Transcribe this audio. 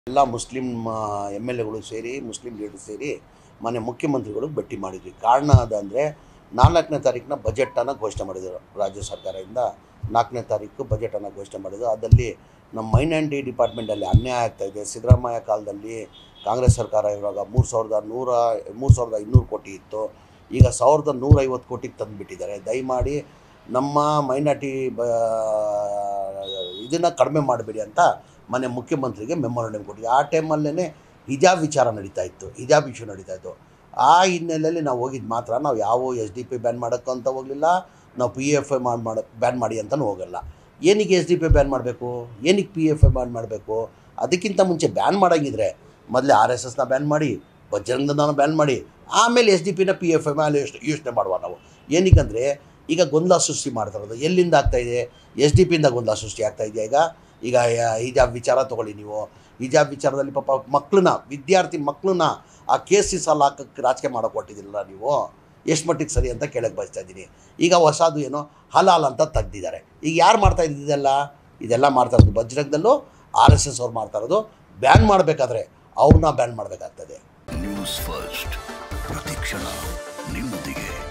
ಎಲ್ಲ Muslim M L ಎಗಳು ಸೇರಿ ಮುಸ್ಲಿಂ ಲೀಡರ್ ಸೇರಿ ಮೊನ್ನೆ ಮುಖ್ಯಮಂತ್ರಿಗಳು ಭೇಟಿ ಮಾಡಿದ್ವಿ ಕಾರಣ ಅದಂದರೆ ನಾಲ್ಕನೇ ತಾರೀಕಿನ ಬಜೆಟನ್ನು ಘೋಷಣೆ ಮಾಡಿದರು ರಾಜ್ಯ ಸರ್ಕಾರದಿಂದ ನಾಲ್ಕನೇ ತಾರೀಕು ಬಜೆಟನ್ನು ಘೋಷಣೆ ಮಾಡಿದ್ರು ಅದರಲ್ಲಿ ನಮ್ಮ ಮೈನಾರಿಟಿ ಡಿಪಾರ್ಟ್ಮೆಂಟಲ್ಲಿ ಅನ್ಯಾಯ ಆಗ್ತಾಯಿದೆ ಸಿದ್ದರಾಮಯ್ಯ ಕಾಲದಲ್ಲಿ ಕಾಂಗ್ರೆಸ್ ಸರ್ಕಾರ ಇರುವಾಗ ಮೂರು ಸಾವಿರದ ನೂರ ಮೂರು ಸಾವಿರದ ಇನ್ನೂರು ಕೋಟಿ ಇತ್ತು ಈಗ ಸಾವಿರದ ನೂರೈವತ್ತು ಕೋಟಿಗೆ ತಂದುಬಿಟ್ಟಿದ್ದಾರೆ ದಯಮಾಡಿ ನಮ್ಮ ಮೈನಾರಿಟಿ ಬ ಇದನ್ನು ಕಡಿಮೆ ಮಾಡಬೇಡಿ ಅಂತ ಮನೆ ಮುಖ್ಯಮಂತ್ರಿಗೆ ಮೆಮೊರಂಡಮ್ ಕೊಟ್ಟಿದ್ದೆ ಆ ಟೈಮಲ್ಲೇ ಹಿಜಾಬ್ ವಿಚಾರ ನಡೀತಾ ಇತ್ತು ಹಿಜಾಬ್ ಇಶ್ಯೂ ನಡೀತಾ ಇತ್ತು ಆ ಹಿನ್ನೆಲೆಯಲ್ಲಿ ನಾವು ಹೋಗಿದ್ದು ಮಾತ್ರ ನಾವು ಯಾವ ಎಸ್ ಡಿ ಪಿ ಬ್ಯಾನ್ ಮಾಡೋಕ್ಕಂತ ಹೋಗಲಿಲ್ಲ ನಾವು ಪಿ ಎಫ್ ಐ ಮಾಡಿ ಮಾಡ ಬ್ಯಾನ್ ಮಾಡಿ ಅಂತಲೂ ಹೋಗಲ್ಲ ಏನಕ್ಕೆ ಎಸ್ ಡಿ ಪಿ ಬ್ಯಾನ್ ಮಾಡಬೇಕು ಏನಕ್ಕೆ ಪಿ ಎಫ್ ಐ ಬ್ಯಾನ್ ಮಾಡಬೇಕು ಅದಕ್ಕಿಂತ ಮುಂಚೆ ಬ್ಯಾನ್ ಮಾಡೋಂಗಿದ್ರೆ ಮೊದಲೇ ಆರ್ ಎಸ್ ಎಸ್ನ ಬ್ಯಾನ್ ಮಾಡಿ ಬಜರಂಗದನ ಬ್ಯಾನ್ ಮಾಡಿ ಆಮೇಲೆ ಎಸ್ ಡಿ ಪಿನ ಪಿ ಎಫ್ ಐ ಮೇಲೆ ಯೋಚನೆ ಯೋಚನೆ ಮಾಡುವ ನಾವು ಏನಕ್ಕಂದರೆ ಈಗ ಗೊಂದಲ ಸೃಷ್ಟಿ ಮಾಡ್ತಾ ಇರೋದು ಎಲ್ಲಿಂದ ಆಗ್ತಾಯಿದೆ ಎಸ್ ಡಿ ಪಿಯಿಂದ ಗೊಂದಲ ಸೃಷ್ಟಿ ಆಗ್ತಾ ಇದೆಯಾ ಈಗ ಈಗ ಯ- ಹಿಜಾಬ್ ವಿಚಾರ ತೊಗೊಳ್ಳಿ ನೀವು ಹಿಜಾಬ್ ವಿಚಾರದಲ್ಲಿ ಪಾಪ ಮಕ್ಕಳನ್ನ ವಿದ್ಯಾರ್ಥಿ ಮಕ್ಕಳನ್ನ ಆ ಕೇಸಿಸ್ ಅಲ್ಲಿ ಹಾಕಕ್ಕೆ ರಾಜಕೀಯ ಮಾಡೋಕೆ ಹೊಟ್ಟಿದ್ದಿಲ್ಲ ನೀವು ಎಷ್ಟು ಮಟ್ಟಿಗೆ ಸರಿ ಅಂತ ಕೇಳಕ್ಕೆ ಬಯಸ್ತಾ ಇದ್ದೀನಿ ಈಗ ಹೊಸದು ಏನೋ ಹಲಾಲ್ ಅಂತ ತೆಗ್ದಿದ್ದಾರೆ ಈಗ ಯಾರು ಮಾಡ್ತಾ ಇದ್ದಿದ್ದೆಲ್ಲ ಇದೆಲ್ಲ ಮಾಡ್ತಾ ಇರೋದು ಬಜರಂಗದಲ್ಲೂ ಆರ್ ಎಸ್ ಎಸ್ ಅವ್ರು ಮಾಡ್ತಾ ಇರೋದು ಬ್ಯಾನ್ ಮಾಡಬೇಕಾದ್ರೆ ಅವ್ರನ್ನ ಬ್ಯಾನ್ ಮಾಡಬೇಕಾಗ್ತದೆ ನ್ಯೂಸ್ ಫಸ್ಟ್ ಪ್ರತಿಕ್ಷಣ ನಿಮ್ಮೊಂದಿಗೆ